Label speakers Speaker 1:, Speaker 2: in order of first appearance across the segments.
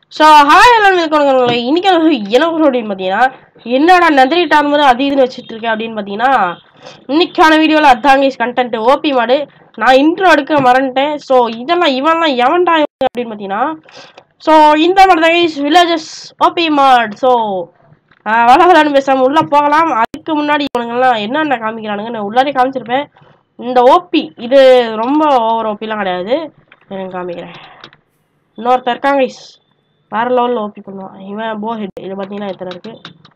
Speaker 1: So hi எல்லாரும் இருக்கவங்க இன்னைக்கு என்ன அப்படின்னு பார்த்தீங்கன்னா என்னடா நந்திரி டார்மர் அது இதுன்னு வச்சுட்டு இருக்கேன் அப்படின்னு பார்த்தீங்கன்னா இன்னைக்கான வீடியோவில் அதாங்க கண்டென்ட் ஓபி மாடு நான் இன்ட்ரோ எடுக்க மறந்துட்டேன் ஸோ இதெல்லாம் இவன்லாம் எவன்டா இவன் அப்படின்னு பார்த்தீங்கன்னா ஸோ இந்த மாதிரி தான் வில்லேஜஸ் ஓபி மாட் ஸோ வள வளன்னு பேசாமல் உள்ளே போகலாம் அதுக்கு முன்னாடி இவனுங்கெல்லாம் என்னென்ன காமிக்கிறானுங்க நான் உள்ளாரே காமிச்சிருப்பேன் இந்த ஓபி இது ரொம்ப ஓவர் ஓபிலாம் கிடையாது எனக்கு காமிக்கிறேன் இன்னொருத்தர் இருக்காங்க guys. வேற லெவலில் ஓபி பண்ணுவான் இவன் போ ஹெட் இது பார்த்தீங்கன்னா எத்தனை இருக்கு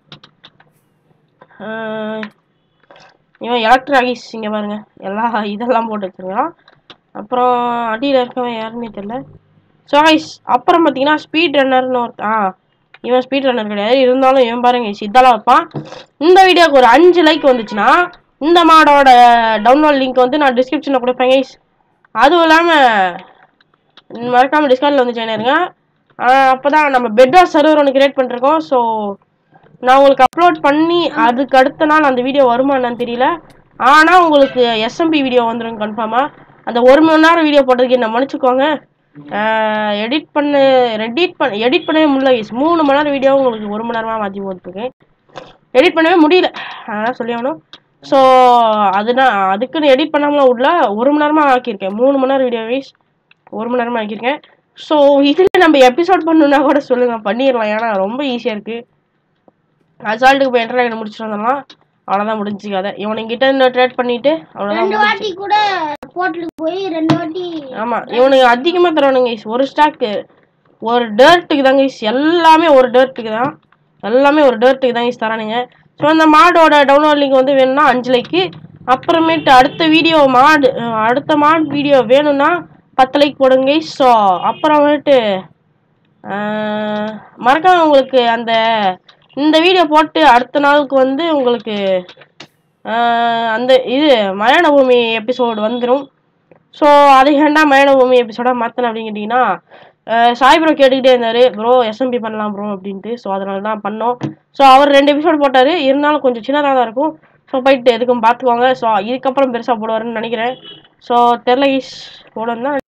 Speaker 1: ஆஹ் இவன் எலக்ட்ராகிஸ் இங்கே பாருங்க எல்லா இதெல்லாம் போட்டு வச்சிருக்கான் அப்புறம் அடியில் இருக்கவன் யாருன்னே தெரியல ஸோ கைஸ் அப்புறம் பார்த்தீங்கன்னா ஸ்பீட் ரன்னர்னு ஒருத்த ஆ இவன் ஸ்பீட் ரன்னர் கிடையாது இருந்தாலும் இவன் பாருங்க guys, இதெல்லாம் வைப்பான் இந்த வீடியோக்கு ஒரு அஞ்சு லைக் வந்துச்சுன்னா இந்த மாடோட டவுன்லோட் லிங்க் வந்து நான் டிஸ்கிரிப்ஷனில் கொடுப்பேன் கைஸ் அதுவும் இல்லாமல் மறக்காமல் டிஸ்கவுண்டில் வந்து ஜாயின் ஆயிருங்க அப்போ தான் நம்ம பெட்டா சர்வர் ஒன்று கிரியேட் பண்ணிருக்கோம் ஸோ நான் உங்களுக்கு அப்லோட் பண்ணி அதுக்கு அடுத்த நாள் அந்த வீடியோ வருமா என்னன்னு தெரியல ஆனால் உங்களுக்கு எஸ்எம்பி வீடியோ வந்துடும் கன்ஃபார்மாக அந்த ஒரு மணி நேரம் வீடியோ போட்டதுக்கு என்ன மன்னிச்சுக்கோங்க எடிட் பண்ண ரெடிட் பண்ண எடிட் பண்ணவே முடியல guys. மூணு மணி நேரம் வீடியோ உங்களுக்கு ஒரு மணி நேரமாக மாற்றி போட்டுருக்கேன் எடிட் பண்ணவே முடியல அதான் சொல்லி ஆகணும் ஸோ அதுதான் அதுக்குன்னு எடிட் பண்ணாமல் உள்ள ஒரு மணி நேரமாக ஆக்கியிருக்கேன் மூணு மணி நேரம் வீடியோ வைஸ் ஒரு மணி நேரமாக ஆக்கியிருக்கேன் ஸோ இதில் நம்ம எபிசோட் பண்ணணுன்னா கூட சொல்லுங்க பண்ணிடலாம் ஏன்னா ரொம்ப ஈஸியாக இருக்குது அசால்ட்டுக்கு போய் என்டர்லைன் முடிச்சுட்டு வந்துடலாம் அவ்வளோதான் முடிஞ்சு கதை இவனுங்கிட்ட இந்த ட்ரேட் பண்ணிட்டு அவ்வளோதான்
Speaker 2: ரெண்டு வாட்டி கூட போர்ட்டலுக்கு போய் ரெண்டு வாட்டி
Speaker 1: ஆமாம் இவனுக்கு அதிகமாக தருவானுங்க guys. ஒரு ஸ்டாக்கு ஒரு டேர்ட்டுக்கு தாங்க guys. எல்லாமே ஒரு டேர்ட்டுக்கு தான் எல்லாமே ஒரு டேர்ட்டுக்கு தான் guys தரானுங்க ஸோ இந்த மாடோட டவுன்லோட் லிங்க் வந்து வேணும்னா அஞ்சு லைக்கு அப்புறமேட்டு அடுத்த வீடியோ மாடு அஹ் அடுத்த மாடு வீடியோ வேணும்னா பத்து லைக் போடுங்க guys. ஸோ அப்புறமேட்டு ஆஹ் மறக்காம உங்களுக்கு அந்த இந்த வீடியோ போட்டு அடுத்த நாளுக்கு வந்து உங்களுக்கு ஆஹ் அந்த இது மயான பூமி எபிசோடு வந்துடும் ஸோ அதை ஏன்டா மயான பூமி எபிசோடாக மாற்றின அப்படின்னு கேட்டிங்கன்னா சாய் ப்ரோ கேட்டுக்கிட்டே இருந்தார் ப்ரோ எஸ்எம்பி பண்ணலாம் ப்ரோ அப்படின்ட்டு ஸோ அதனால தான் பண்ணோம் ஸோ அவர் ரெண்டு எபிசோடு போட்டார் இருந்தாலும் கொஞ்சம் சின்னதாக தான் இருக்கும் ஸோ போயிட்டு எதுக்கும் பார்த்துக்கோங்க ஸோ இதுக்கப்புறம் பெருசாக போடுவாருன்னு நினைக்கிறேன் ஸோ தெரில கைஸ் போடணும் தான்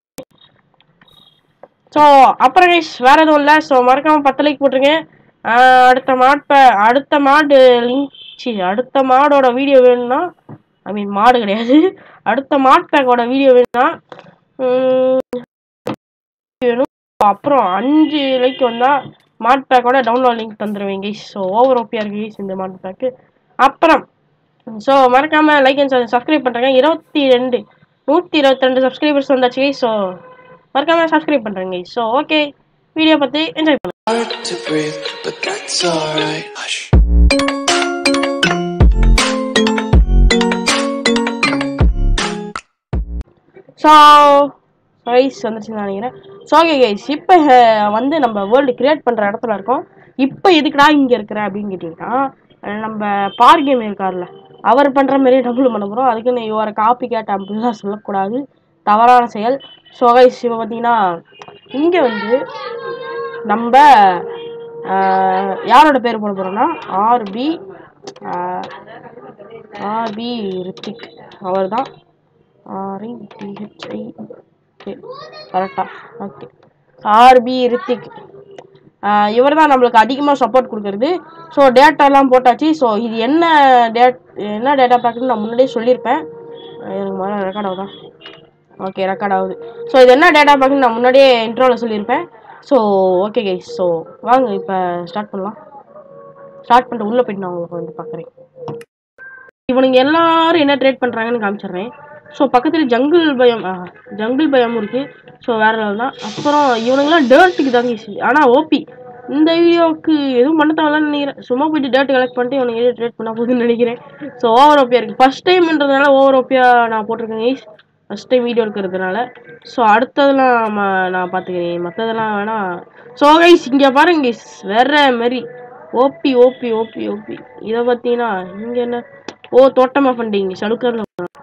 Speaker 1: ஸோ அப்புறம் கைஸ் வேற எதுவும் இல்லை ஸோ மறக்காம பத்து லைக் போட்டுருங்க ஆஹ் அடுத்த மாட்டை அடுத்த மாடு லிங்க் சி அடுத்த மாடோட வீடியோ வேணும்னா ஐ மீன் மாடு கிடையாது அடுத்த மாட் பேக்கோட வீடியோ வேணும்னா உம், வேணும் அப்புறம் அஞ்சு லைக் வந்தால் மாட் பேக்கோட டவுன்லோட் லிங்க் தந்துடுவேன் கைஸ் ஸோ ஓவர் ஓப்பியாக இருக்கு கைஸ் இந்த மாட் பேக்கு அப்புறம் ஸோ மறக்காம லைக் அண்ட் சப்ஸ்கிரைப் பண்ணுறேங்க இருபத்தி ரெண்டு நூற்றி இருபத்தி ரெண்டு சப்ஸ்கிரைபர்ஸ் வந்தாச்சு கைஸ் ஸோ மறக்காம சப்ஸ்கிரைப் பண்ணுறேங்க ஸோ ஓகே வீடியோ பார்த்து என்ஜாய் பண்ணுங்க
Speaker 3: hard to breathe, but that's alright. Hush.
Speaker 1: So ரைஸ் வந்துச்சுன்னு நினைக்கிறேன் ஸோ ஓகே கைஸ் இப்போ வந்து நம்ம வேர்ல்டு கிரியேட் பண்ணுற இடத்துல இருக்கோம் இப்போ எதுக்குடா இங்கே இருக்கிற அப்படின்னு கேட்டிங்கன்னா அஹ் நம்ம பார் கேம் இருக்கார்ல அவர் பண்ணுற மாதிரியே டபுள் பண்ண போகிறோம் அதுக்குன்னு இவரை காப்பி கேட் அப்படிலாம் சொல்லக்கூடாது தவறான செயல் ஸோ கைஸ் இப்போ பார்த்தீங்கன்னா இங்கே வந்து நம்ம அஹ், யாரோட பேர் போட போகிறோம்னா ஆர்பி ஆர்பி ரித்திக் அவர் தான் ஆர்ஐடிஹெச்ஐ ஓகே கரெக்டா ஓகே ஆர்பி ரித்திக் இவர் தான் நம்மளுக்கு அதிகமாக சப்போர்ட் கொடுக்குறது ஸோ டேட்டாலாம் போட்டாச்சு ஸோ இது என்ன டேட் என்ன டேட்டா பேக்குன்னு நான் முன்னாடியே சொல்லியிருப்பேன் அஹ் எனக்கு முதல்ல ரெக்கார்ட் ஆகுதா ஓகே ரெக்கார்ட் ஆகுது ஸோ இது என்ன டேட்டா பேக்குன்னு நான் முன்னாடியே இன்ட்ரோவில் சொல்லியிருப்பேன் ஸோ ஓகே கைஸ் ஸோ வாங்க இப்போ ஸ்டார்ட் பண்ணலாம் ஸ்டார்ட் பண்ணிட்டு உள்ளே போயிட்டு நான் உங்களுக்கு வந்து பார்க்குறேன் இவனுங்க எல்லாரும் என்ன ட்ரேட் பண்ணுறாங்கன்னு காமிச்சிடுறேன் ஸோ பக்கத்தில் ஜங்கிள் பயம் ஜங்கிள் பயம் இருக்குது ஸோ வேற level தான் அப்புறம் இவனுங்களாம் டேர்ட்டுக்கு தாங்க ஆனால் ஓபி இந்த வீடியோவுக்கு எதுவும் பண்ண தேவையில்லன்னு நினைக்கிறேன் சும்மா போயிட்டு டேர்ட் கலெக்ட் பண்ணிட்டு இவனுங்க எதுவும் ட்ரேட் பண்ண போகுதுன்னு நினைக்கிறேன் ஸோ ஓவர் ஓப்பியாக இருக்குது ஃபஸ்ட் டைம்ன்றதுனால ஓவர் ஓப்பியாக நான் போட்டிருக்கேன் கைஸ் ஃபஸ்ட் டைம் வீடியோ எடுக்கிறதுனால ஸோ அடுத்ததெல்லாம் ம- நான் பார்த்துக்கிறேன் மற்றதெல்லாம் வேணாம் ஸோ கைஸ் இங்கே பாருங்க கைஸ் வேற மாதிரி ஓபி ஓபி ஓபி ஓபி இதை பார்த்தீங்கன்னா இங்கே என்ன ஓ தோட்டமா ஃபண்டிங் சடுக்கரில்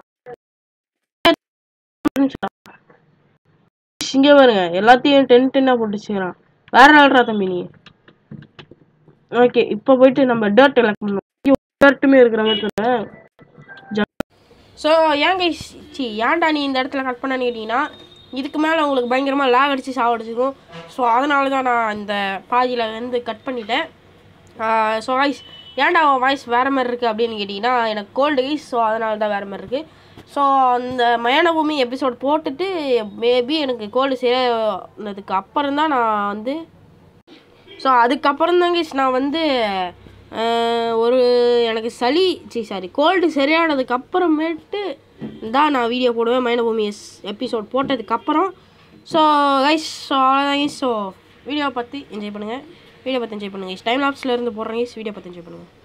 Speaker 1: இங்கே பாருங்க எல்லாத்தையும் டென் டென்னாக போட்டு வச்சுக்கிறான் வேற நாள்ரா தம்பி நீ ஓகே இப்போ போயிட்டு நம்ம டர்ட் கலெக்ட் பண்ணணும் டர்ட்டுமே இருக்கிற மாதிரி ஸோ ஏன் கைஸ் சி ஏன்டா நீ இந்த இடத்துல கட் பண்ணன்னு கேட்டிங்கன்னா இதுக்கு மேலே உங்களுக்கு பயங்கரமாக லேக் அடித்து சாவடிச்சிருக்கும் ஸோ அதனால தான் நான் இந்த பாதியில் வந்து கட் பண்ணிட்டேன் ஸோ வாய்ஸ் ஏன்டா வாய்ஸ் வேறு மாதிரி இருக்குது அப்படின்னு கேட்டிங்கன்னா எனக்கு கோல்டு கைஸ் ஸோ அதனால தான் வேறு மாதிரி இருக்குது ஸோ அந்த மயானபூமி எபிசோட் போட்டுட்டு மேபி எனக்கு கோல்டு சரியானதுக்கு அப்புறம் தான் நான் வந்து ஸோ அதுக்கப்புறம் தாங்க நான் வந்து அஹ், ஒரு எனக்கு சளி சி சாரி கோல்டு சரியானதுக்கு அப்புறமேட்டு தான் நான் வீடியோ போடுவேன் மைனபூமி எஸ் எபிசோட் போட்டதுக்கப்புறம் ஸோ கைஸ் ஸோ அவ்வளோதான் ஸோ வீடியோ பற்றி என்ஜாய் பண்ணுங்கள் வீடியோ பற்றி என்ஜாய் பண்ணுங்கள் டைம் லாப்ஸில் இருந்து போடுறேன் guys. வீடியோ பற்றி என்ஜாய் பண்ணுங்கள்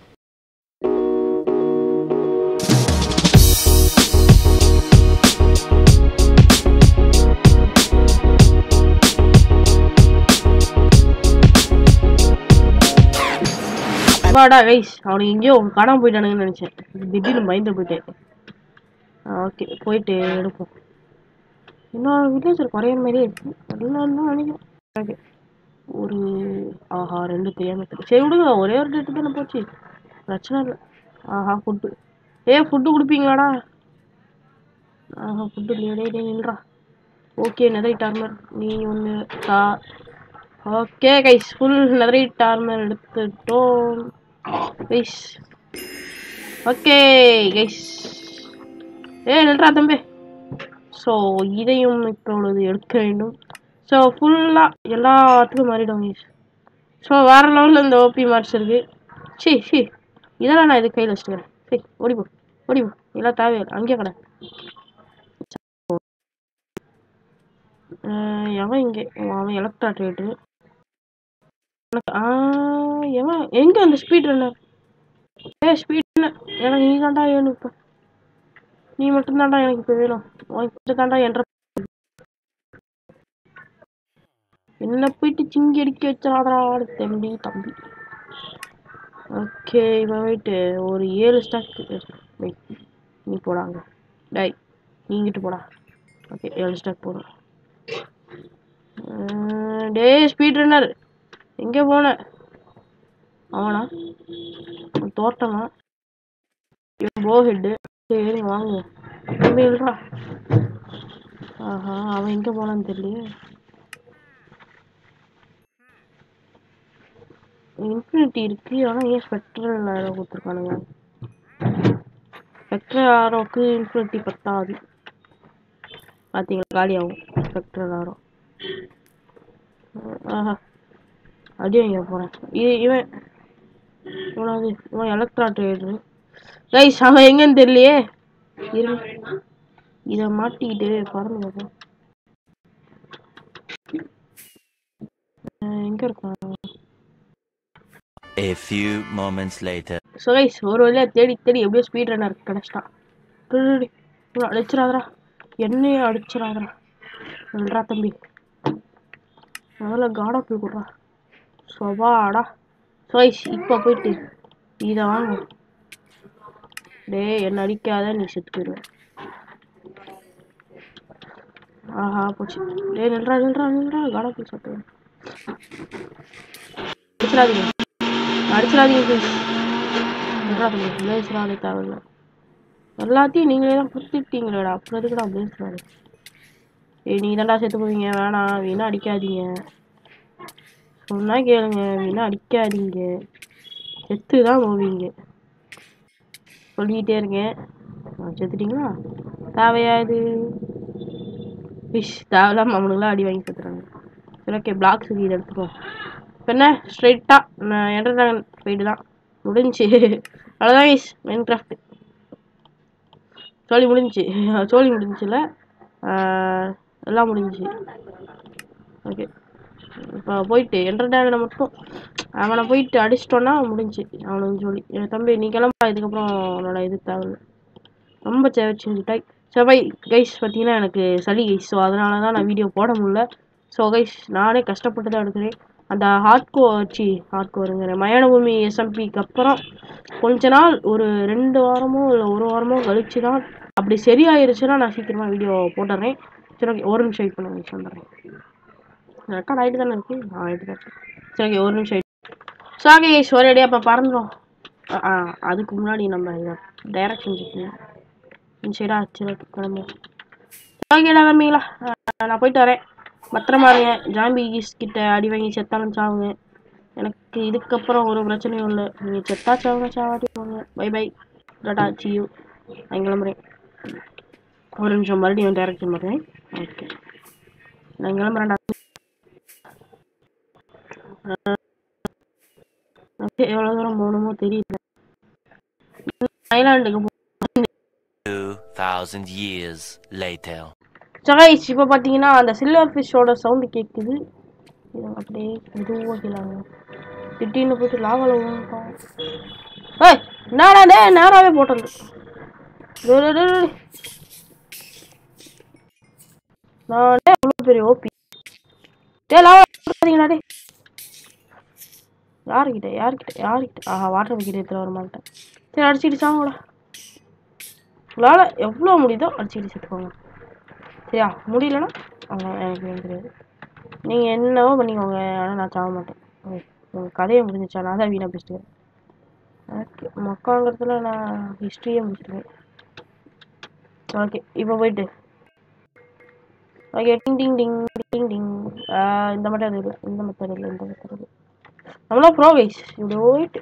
Speaker 1: வாடா கைஸ் அவனுக்கு எங்கேயோ காணாம போயிட்டானுங்கன்னு நினச்சேன் திடீர்னு பயந்து போயிட்டேன் ஓகே போயிட்டு எடுப்போம் இன்னும் வில்லேஜர் குறைய மாதிரியே இருக்கு எல்லாம் தான் நினைக்கிறேன் ஓகே ஒரு ஆஹா ரெண்டு தெரியாம இருக்கு. சரி விடுங்க ஒரே ஒரு டேட்டு தானே போச்சு பிரச்சனை இல்லை ஆஹா ஃபுட்டு ஏ ஃபுட்டு கொடுப்பீங்களாடா ஆஹா ஃபுட்டு இல்லையா டே டே நின்றா ஓகே நெதரைட் ஆர்மர் நீ ஒன்று தா okay guys full netherite armour எடுத்துட்டோம் கைஸ் ஓகே கைஸ் ஏ நின்றா தம்பி ஸோ இதையும் இப்பொழுது எடுக்க வேண்டும் ஸோ ஃபுல்லாக எல்லாத்துக்கும் மாறிடும் கைஸ் ஸோ வேறு லெவலில் இந்த ஓபி மார்க்ஸ் இருக்குது சி சி இதெல்லாம் நான் இது கையில் வச்சுக்கிறேன் சரி ஓடிப்போ ஓடிப்போ எல்லாம் தேவையில்லை அங்கேயே கடை அஹ் எவன் இங்கே அவன் எலக்ட்ரா ட்ரேடு எனக்கு ஆ எவன் எங்கே அந்த ஸ்பீட் ரன்னர் ஏ ஸ்பீட் எனக்கு நீ தாண்டா வேணும் இப்போ நீ மட்டும் தாண்டா எனக்கு இப்போ வேணும் உனக்கு தாண்டா என்ற என்ன போயிட்டு சிங்கி அடிக்க வச்சாதரா தம்பி தம்பி ஓகே இப்போ போயிட்டு ஒரு ஏழு ஸ்டாக் வெயிட் நீ போடாங்க டை நீ இங்கிட்டு போடா ஓகே ஏழு ஸ்டாக் போடும் டே ஸ்பீட் ரன்னர் எங்கே போன அவனா அவன் தோட்டமா இவன் போ ஹெட்டு சரி வாங்க தம்பி இல்லைடா ஆஹா அவன் எங்கே போனான்னு தெரியலையே இன்ஃபினிட்டி இருக்கு ஆனால் ஏன் ஸ்பெக்ட்ரல் ஆரோ கொடுத்துருக்கானுங்க ஸ்பெக்ட்ரல் ஆரோக்கு இன்ஃபினிட்டி பத்தாது பார்த்தீங்களா காலியாகும் ஸ்பெக்ட்ரல் ஆரோ ஆஹா அடி வாங்க போகிறேன் இது இவன் இவனாவது இவன் எலக்ட்ரா ட்ரேடரு கைஸ் அவன் எங்கன்னு தெரியலையே இரு இதை மாட்டிக்கிட்டு பறந்து பார்ப்போம் அஹ் எங்க இருக்கான்
Speaker 4: A few moments later.
Speaker 1: So guys ஒரு வழியா தேடி தேடி எப்படியோ ஸ்பீட் ரன்னர் கிடச்சிட்டான் இவனை அடிச்சிடாதடா என்னையும் அடிச்சிடாதடா நன்றா தம்பி முதல்ல காடா போய் கொடுறா சொபாடா ஸோ கைஸ் இப்போ போயிட்டு இதை வாங்க டேய் என்ன அடிக்காத நீ செத்து போயிடுவேன் ஆஹா போச்சு டேய் நில்றா நில்றா நில்றா காடா போய் சாப்பிட்டு அடிச்சிடாதீங்க அடிச்சிடாதீங்க ப்ளீஸ் நில்றா தம்பி பிளேஸ்ராலே தேவையில்ல எல்லாத்தையும் நீங்களே தான் கொடுத்துட்டீங்களேடா அப்புறம் எதுக்குடா பிளேஸ்ராலே ஏய் நீ தான்டா செத்து போவீங்க வேணாம் வீணா அடிக்காதீங்க சொன்னா கேளுங்க வீணா அடிக்காதீங்க செத்து தான் போவீங்க சொல்லிக்கிட்டே இருக்கேன் ஆ, செத்துட்டீங்களா தேவையா இது ஃபிஷ் தேவையில்லாம அவனுங்களாம் அடி வாங்கி செத்துறாங்க சரி ஓகே பிளாக்ஸ் இதை எடுத்துக்கோ இப்போ என்ன ஸ்ட்ரைட்டாக நான் என்டர் போயிட்டு தான் முடிஞ்சு அவ்வளோதான் கைஸ் மைன் கிராஃப்ட் சோழி முடிஞ்சுச்சு சோழி முடிஞ்சுல எல்லாம் முடிஞ்சுச்சு ஓகே இப்போ போயிட்டு என்டர் மட்டும் அவனை போயிட்டு அடிச்சிட்டோன்னா முடிஞ்சு அவனுக்கு சொல்லி என் தம்பி நீ கிளம்பா இதுக்கப்புறம் உன்னோட இது தேவையில்ல ரொம்ப சேவை செஞ்சுட்டாய் செவ்வாய் கைஸ் பார்த்தீங்கன்னா எனக்கு சளி கைஸ் ஸோ அதனால தான் நான் வீடியோ போட முடியல ஸோ கைஸ் நானே கஷ்டப்பட்டு தான் எடுக்கிறேன் அந்த ஹார்ட்கோ சி ஹார்ட்கோருங்கிற மயானபூமி எஸ்எம்பிக்கு அப்புறம் கொஞ்ச நாள் ஒரு ரெண்டு வாரமோ இல்லை ஒரு வாரமோ கழிச்சு தான் அப்படி சரியாயிருச்சுன்னா நான் சீக்கிரமாக வீடியோ போட்டுறேன் சரி ஓகே ஒரு நிமிஷம் வெயிட் பண்ணுங்க வந்துடுறேன் ரெக்கார்ட் ஆகிட்டு தானே இருக்கு ஆ ஆகிட்டு தான் இருக்கு சரி ஓகே ஒரு நிமிஷம் ஸோ ஓகே கைஸ் ஒரே அடியாக இப்போ பறந்துடும் ஆ அதுக்கு முன்னாடி நம்ம இதை டைரக்ஷன் செக் இந்த சைடாக சரி ஓகே கிளம்பு ஓகேடா தம்பிங்களா அஹ் நான் போயிட்டு வரேன் பத்திரமா இருங்க ஜாம்பி கிட்ட அடி வாங்கி செத்தாலும் சாவுங்க எனக்கு இதுக்கப்புறம் ஒரு பிரச்சனையும் இல்லை நீங்கள் செத்தா சாவுங்க சாவாட்டி போங்க பை பை டாடா சியூ நான் கிளம்புறேன் ஒரு நிமிஷம் மறுபடியும் டைரக்ஷன் பண்ணுறேன் ஓகே நான் கிளம்புறேன்டா ஓகே எவ்வளோ தூரம் போகணுமோ தெரியல ஐலாண்டுக்கு போ
Speaker 4: 2,000 years later.
Speaker 1: சகாய்ஸ் இப்போ பார்த்தீங்கன்னா அந்த சில்வர் ஃபிஷ்ஷோட சவுண்டு கேட்குது இது அப்படியே மெதுவாக கேளாங்க திடீர்னு போயிட்டு லாவால விழுந்துட்டோம் ஏய் என்னடா டே நேராகவே போட்டது டேய், டேய், டேய், டேய். நானே அவ்வளோ பெரிய ஓபி டே லாவா பார்த்தீங்களா டே யாருக்கிட்ட யாருக்கிட்ட யாருக்கிட்ட ஆஹா வாட்டர் விக்கெட் எடுத்துகிட்டு வர மாட்டேன் சரி அடிச்சுக்கிட்டு சாங்கடா உங்களால் எவ்வளோ முடியுதோ அடிச்சுக்கிட்டு செத்துக்கோங்க சரியா முடியலன்னா அவ்வளோ எனக்கு எதுவும் தெரியாது நீங்கள் என்னவோ பண்ணிக்கோங்க ஆனால் நான் சாக மாட்டேன் ஓகே உங்கள் கதையை முடிஞ்சிச்சா நான் தான் வீணாக பேசிட்டுருக்கேன் ஓகே மக்காங்கிறதுல நான் ஹிஸ்ட்ரியே முடிச்சிருக்கேன் ஓகே இப்போ போயிட்டு ஓகே டிங் டிங் டிங் டிங் டிங் ஆஹ் இந்த மெத்தட் இல்லை இந்த மெத்தட் இல்லை இந்த மெத்தட் இல்லை நம்மளா ப்ரோ கைஸ் இப்படி போயிட்டு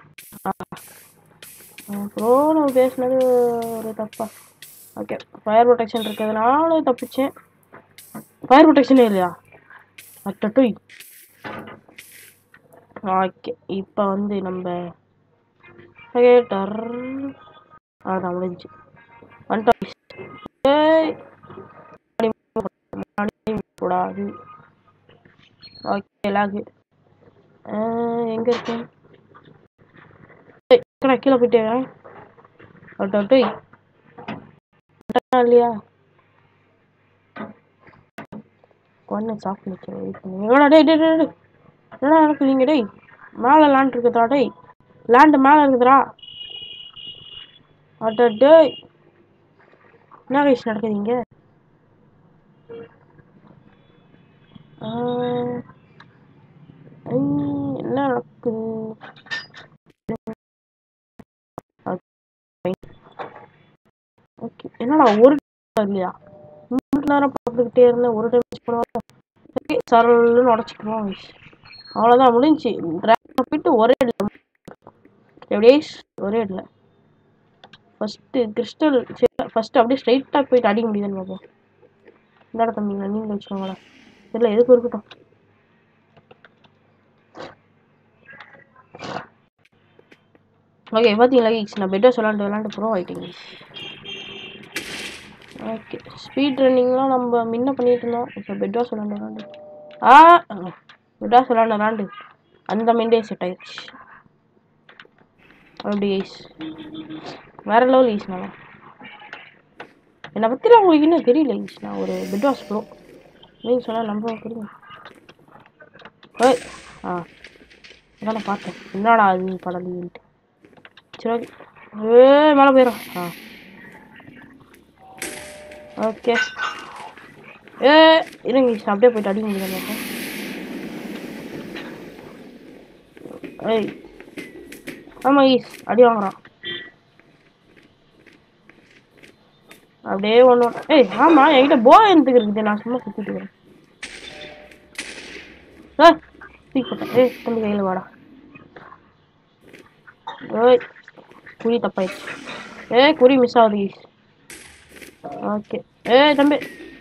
Speaker 1: ப்ரோ நம்ம பேசுனது ஒரு தப்பா ஓகே ஃபயர் ப்ரொடெக்ஷன் இருக்கிறதுனால தப்பிச்சேன் ஃபயர் ப்ரொடெக்ஷனே இல்லையா அட்டட்டோய் ஓகே இப்போ வந்து நம்ம ஓகே டர் அதான் முடிஞ்சு வந்துட்டோம் ஏய் முன்னாடி move பண்ணு, முன்னாடி move கூடாது ஓகே லாகு எங்கே இருக்கேன் ஏய், எங்கடா கீழே போயிட்டேன் அட்டட்டோய் வந்துட்டா இல்லையா கொன்ன சாப்பிட்டு நிற்கிறேன் வெயிட் பண்ணி எங்கடா டேய் டேய் டேய் டேய். என்னடா நடக்குதுங்க டேய் மேலே லேண்ட் இருக்குதுடா டேய் லேண்டு மேலே இருக்குதுடா அட டேய் என்ன வயசு நடக்குதுங்க ஆஹ், ஐ, என்ன நடக்குது ஓகே என்னடா ஒரு இல்லையா மூணு நேரம் பார்த்துக்கிட்டே இருந்தேன் ஒரு டைம் பண்ணுவாங்க ஓகே சரல்னு உடச்சிக்குவோம் அவ்வளோதான் முடிஞ்சு ட்ராகன் போயிட்டு ஒரே இதில் எப்படியே ஒரே இதில் ஃபஸ்ட்டு கிறிஸ்டல் ஃபஸ்ட்டு அப்படியே ஸ்ட்ரைட்டாக போயிட்டு அடிக்க முடியுதுன்னு பார்ப்போம் இந்தாடா தம்பிங்களா நீங்கள் வச்சுக்கோங்களா இல்லை எதுக்கு இருக்கட்டும் ஓகே பார்த்தீங்களா geeks, நான் பெட்டர்ஸ் விளாண்டு விளாண்டு ப்ரோ ஆகிட்டீங்க ஓகே ஸ்பீட் ரன்னிங்லாம் நம்ம முன்ன பண்ணிட்டு இருந்தோம் இப்போ பெட் வாஷ் விளாண்டு விளாண்டு ஆ பெட் வாஷ் விளாண்டு விளாண்டு அந்த மைண்டே செட் ஆயிடுச்சு அப்படி ஐஸ் வேற லெவல் ஈஸ் நான் என்னை பற்றிலாம் உங்களுக்கு இன்னும் தெரியல ஈஸ் நான் ஒரு பெட் வாஷ் ப்ரோ நீங்கள் சொன்னால் நம்ப புரியுங்க ஓய் ஆ அதான் நான் பார்த்தேன் என்னடா அது படலின்ட்டு சரி ஓகே ஏ மேலே போயிடும் ஆ ஓகே ஏ இருங்க ஈஸ் அப்படியே போயிட்டு அடிக்க முடியல மாட்டேன் ஏய் ஆமாம் ஈஸ் அடி வாங்குறான் அப்படியே ஒன்று ஏய் ஆமாம் என்கிட்ட போ எனக்கு இருக்குது நான் சும்மா சுற்றிட்டு வரேன் ஏ தூக்கி போட்டேன் ஏய் தம்பி கையில் வாடா ஏய் குறி தப்பாயிடுச்சு ஏ குறி மிஸ் ஆகுது ஈஸ் ஓகே ஏய் தம்பி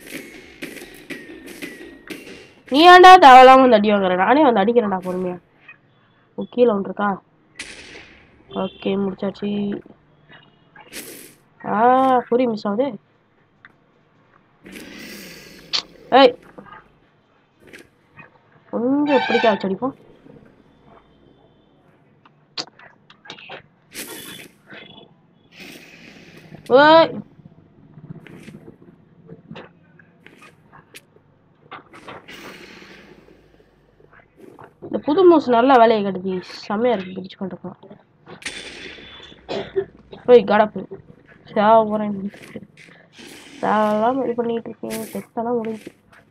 Speaker 1: நீ ஏன்டா தேவையில்லாம வந்து அடி வாங்குற நானே வந்து அடிக்கிறேன்டா பொறுமையா ஓ கீழே ஒன்று இருக்கா ஓகே முடிச்சாச்சு ஆ புரி மிஸ் ஆகுது ஏய் கொஞ்சம் எப்படிக்கா வச்சு அடிப்போம் ஏய் இந்த புது மூஸ் நல்ல வேலையை கட்டுது செம்மையா இருக்கு பிடிச்சு கொண்டு போகலாம் போய் கடப்பு சேவ போகிறேன் தேவையில்லாம இது பண்ணிட்டு இருக்கேன் செத்தெல்லாம் முடிஞ்சு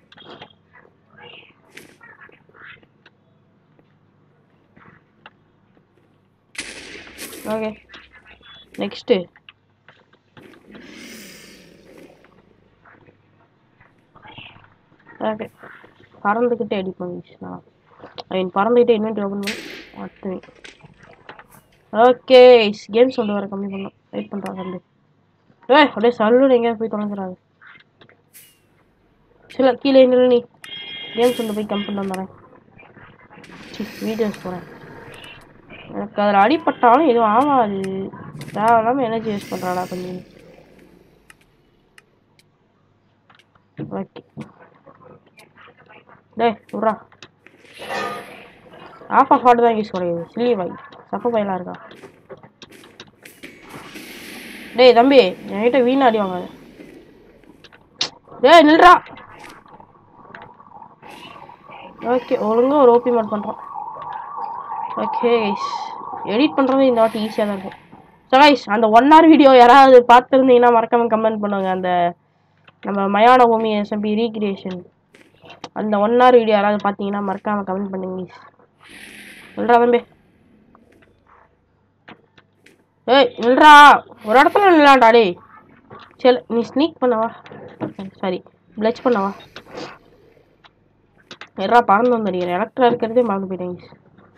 Speaker 1: ஓகே நெக்ஸ்ட்டு ஓகே பறந்துக்கிட்டே எடிட் பண்ணி நான் ஐ மீன் பறந்துக்கிட்டே இன்வென்ட்ரி ஓப்பன் பண்ணி அடுத்து ஓகே கேம் சவுண்டு வர கம்மி பண்ணலாம் வெயிட் பண்ணுறாங்க தம்பி ஏய் அப்படியே சல்லுன்னு எங்கேயாவது போய் தொலைஞ்சிடாது சில கீழே நில்லு நீ கேம் சவுண்டு போய் கம்மி பண்ண வந்துடுறேன் வீடியோஸ் போகிறேன் எனக்கு அதில் அடிப்பட்டாலும் எதுவும் ஆகாது தேவையில்லாமல் எனர்ஜி யூஸ் பண்ணுறாடா கொஞ்சம் ஓகே டேய் விட்றா ஆஃப் ஆஃப் ஆட்டு தான் யூஸ் கிடையாது சில்லி பாய் சப்ப பையலாக இருக்கா டேய் தம்பி என்கிட்ட வீணா அடி வாங்காத டேய் நில்றா ஓகே ஒழுங்கா ஒரு ஓபி மாட் பண்ணுறோம் ஓகே கைஸ் எடிட் பண்ணுறது இந்த வாட்டி ஈஸியாக தான் இருக்கும் ஸோ கைஸ் அந்த ஒன் ஹவர் வீடியோ யாராவது பார்த்துருந்தீங்கன்னா மறக்காம கமெண்ட் பண்ணுங்க அந்த நம்ம மயான பூமி எஸ்எம்பி ரீக்ரியேஷன் அந்த ஒன் ஹவர் வீடியோ யாராவது பார்த்தீங்கன்னா மறக்காம கமெண்ட் பண்ணுங்க கைஸ் சொல்கிறா தம்பி ஏய் நில்றா ஒரு இடத்துல நில்லாண்டா டேய் சரி நீ ஸ்னீக் பண்ணவா சாரி பிளச் பண்ணவா எறா பறந்து வந்துடுறேன் எலக்ட்ரா இருக்கிறதே மறந்து போயிட்டேன் guys.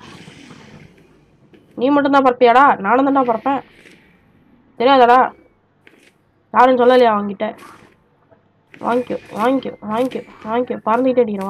Speaker 1: நீ மட்டும்தான் பறப்பியாடா நானும் தான்டா பறப்பேன் தெரியாதாடா யாரும் சொல்லலையா அவன்கிட்ட வாங்கிக்கோ வாங்கிக்கோ வாங்கிக்கோ வாங்கிக்கோ பறந்துக்கிட்டே அடிக்கிறவா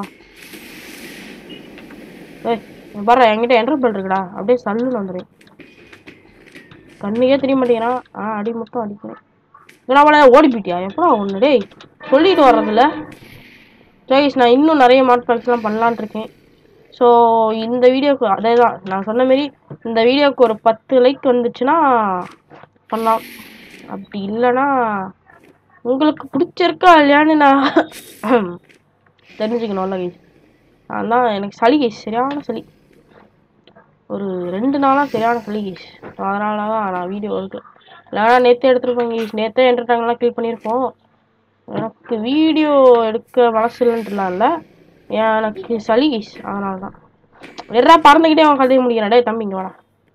Speaker 1: ஏய் இங்க பாரு என்கிட்ட என்டர்பல் இருக்குடா அப்படியே சல்லுன்னு வந்துடுறேன் கண்ணுக்கே தெரிய மாட்டேங்கிறான் ஆ அடி மட்டும் அடிக்கிறேன் இதனால ஓடி போயிட்டியா எப்படா ஒன்று டேய் சொல்லிட்டு வர்றதில்ல ஜெயிஸ் நான் இன்னும் நிறைய மாட் பேக்ஸ்லாம் பண்ணலான்னு இருக்கேன் ஸோ இந்த வீடியோக்கு அதே தான் நான் சொன்ன மாரி இந்த வீடியோக்கு ஒரு பத்து லைக் வந்துச்சுன்னா பண்ணலாம் அப்படி இல்லைன்னா உங்களுக்கு பிடிச்சிருக்கா இல்லையான்னு நான் தெரிஞ்சுக்கணும்ல கைஸ் நான் தான் எனக்கு சளி கைஸ் சரியான சளி ஒரு ரெண்டு நாளாக சரியான சளி கைஸ் அதனால தான் நான் வீடியோ எடுக்கல இல்லைனா நேற்றே எடுத்துருப்பேன் கைஸ் நேற்றே என்டர்டைன்லாம் கிளிக் பண்ணியிருப்போம் எனக்கு வீடியோ எடுக்க மனசு இல்லைன்ட்டுலாம் இல்லை எனக்கு சளி கைஸ் அதனால தான் வெறா பறந்துக்கிட்டே அவன் கதைய முடிக்கிறான் டேய் தம்பி இங்கே வாடா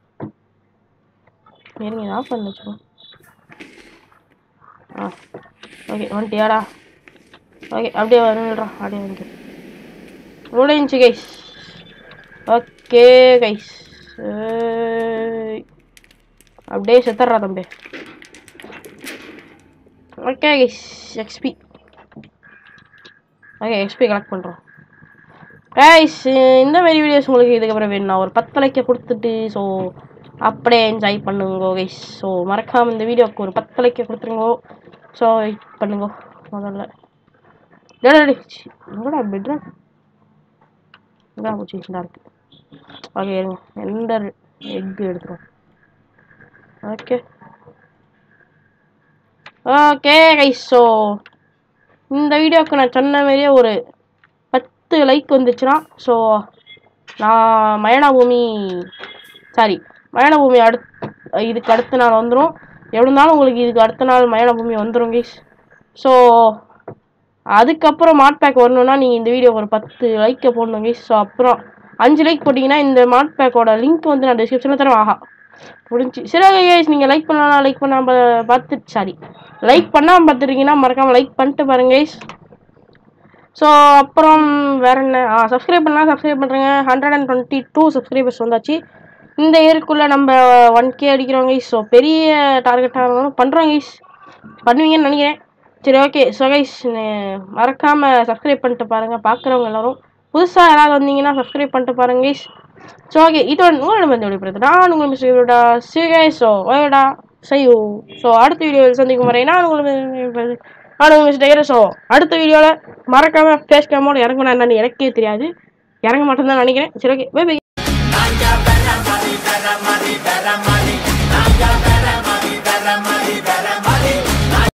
Speaker 1: இருங்க இதை ஆஃப் பண்ணி வச்சுக்கோ ஆ ஓகே வந்துட்டியாடா ஓகே அப்படியே வருங்கடா அப்படியே வந்து முடிஞ்சு கைஸ் ஓகே கைஸ் அப்படியே செத்துறா தம்பி okay guys XP okay XP collect பண்ணுறோம் கைஸ் இந்த மாதிரி வீடியோஸ் உங்களுக்கு இதுக்கப்புறம் வேணும்னா ஒரு பத்து லைக்கை கொடுத்துட்டு ஸோ அப்படியே என்ஜாய் பண்ணுங்க கைஸ் ஸோ மறக்காம இந்த வீடியோக்கு ஒரு பத்து லைக்கை கொடுத்துருங்க ஸோ வெயிட் பண்ணுங்க முதல்ல எங்கடா பெட்ரா எங்கடா போச்சு இந்த இருக்கு ஓகே இருங்க எந்த எக் எடுத்துருவோம் ஓகே ஓகே கைஸ் ஸோ இந்த வீடியோக்கு நான் சொன்ன மாதிரியே ஒரு பத்து லைக் வந்துச்சுன்னா ஸோ நான் மயனா பூமி சாரி மயன பூமி அடுத் இதுக்கு அடுத்த நாள் வந்துடும் எப்படி இருந்தாலும் உங்களுக்கு இதுக்கு அடுத்த நாள் மயன பூமி வந்துடும் கைஸ் ஸோ அதுக்கப்புறம் மாட் பேக் வரணும்னா நீங்கள் இந்த வீடியோ ஒரு பத்து லைக்கை போடணும் கைஸ் ஸோ அப்புறம் அஞ்சு லைக் போட்டிங்கன்னா இந்த மாட் பேக்கோட லிங்க் வந்து நான் டிஸ்கிரிப்ஷனில் தரேன் ஆஹா முடிஞ்சு சரி கைஸ் நீங்கள் லைக் பண்ணலாம் லைக் பண்ணாம பார்த்து சாரி லைக் பண்ணாமல் பார்த்துருக்கீங்கன்னா மறக்காமல் லைக் பண்ணிட்டு பாருங்க கைஸ் ஸோ அப்புறம் வேற என்ன ஆ சப்ஸ்கிரைப் பண்ணலாம் சப்ஸ்கிரைப் பண்ணுறேங்க hundred and twenty two subscribers வந்தாச்சு இந்த இயருக்குள்ளே நம்ம ஒன் கே அடிக்கிறோம் கைஸ் ஸோ பெரிய டார்கெட்டாக இருந்தாலும் பண்ணுறோம் கைஸ் பண்ணுவீங்கன்னு நினைக்கிறேன் சரி ஓகே ஸோ கைஸ் மறக்காமல் சப்ஸ்கிரைப் பண்ணிட்டு பாருங்கள் பார்க்குறவங்க எல்லாரும் புதுசாக யாராவது வந்தீங்கன்னா சப்ஸ்கிரைப் பண்ணிட்டு பாருங்க கைஸ் ஸோ ஓகே இது உங்களோட வந்து விடைபெறுது நான் உங்கள் மிஸ்டர் இவரோட சிகை ஸோ ஓயோடா செய்யோ ஸோ அடுத்த வீடியோவில் சந்திக்கும் வரை நான் உங்களுக்கு நான் உங்கள் மிஸ்டர் ஸோ அடுத்த வீடியோவில் மறக்காமல் ஃபேஸ் கேமோட இறங்கணும் என்னன்னு எனக்கே தெரியாது இறங்க மாட்டேன்னு தான் நினைக்கிறேன் சரி ஓகே பை பை